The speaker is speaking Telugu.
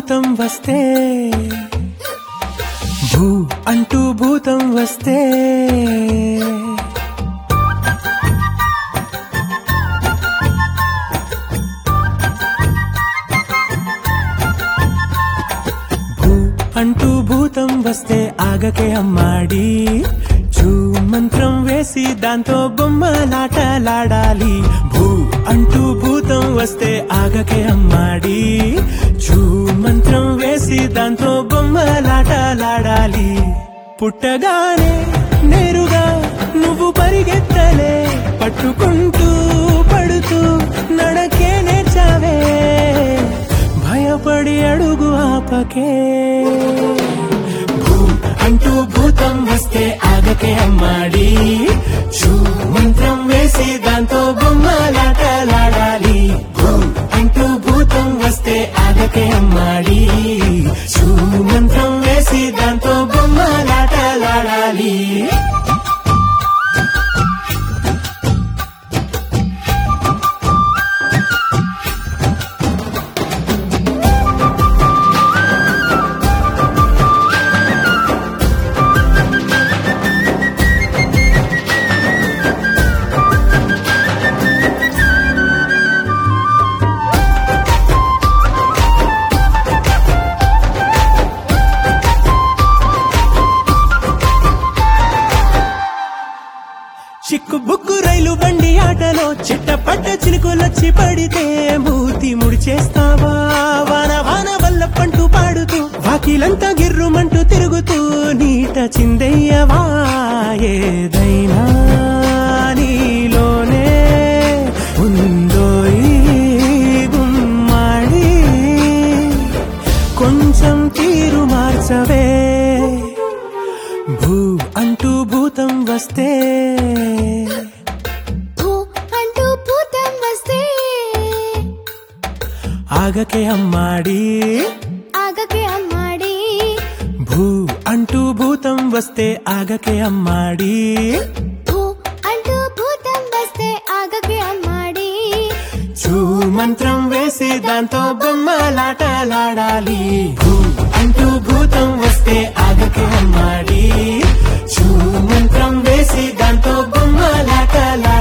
భూతం వస్తే భూ అంటూ భూతం వస్తే భూ అంటూ భూతం వస్తే ఆగకే అమ్మాడి చూ మంత్రం వేసి దాంతో బొమ్మలాటలాడాలి భూ అంటూ భూతం వస్తే ఆగకే అమ్మాడి చూ మంత్రం వేసి దాంతో బొమ్మలాటలాడాలి పుట్టగానే నేరుగా నువ్వు పరిగెత్తలే పట్టుకుంటూ పడుతూ నడకే నేర్చావే భయపడి అడుగు ఆపకే భూ అంటూ భూతం వస్తే ఆగకే అమ్మాడి చూ మంత్రం వేసి దాంతో బొమ్మలాటలాడాలి భూ అంటూ భూతం వస్తే ఆగకే అమ్మాడి చూ మంత్రం వేసి దాంతో బొమ్మలాటలాడాలి చిక్కు బుక్కు రైలు బండి ఆటలో చిట్టపట్ట చినుకులొచ్చి పడితే మూతి ముడిచేస్తావా వాన వాన వల్ల పంటూ పాడుతూ వాకిలంతా గిర్రుమంటూ తిరుగుతూ నీట చిందయ్యవా ఏదైనా నీలోనే ఉందో ఈ గుమ్మాడి కొంచెం తీరు మార్చవే భూ అంటూ భూతం వస్తే భూ అంటూ భూతం వస్తే ఆగకే అమ్మాడి ఆగకే అమ్మాడి భూ అంటూ భూతం వస్తే ఆగకే అమ్మాడి భూ అంటూ భూతం వస్తే ఆగకే అమ్మాడి చూ మంత్రం వేసి దాంతో బొమ్మలాటలాడాలి భూ అంటూ భూతం వస్తే ఆగకే అమ్మాడి చూ మంత్రం వేసి దాంతో బొమ్మలాటలాడాలి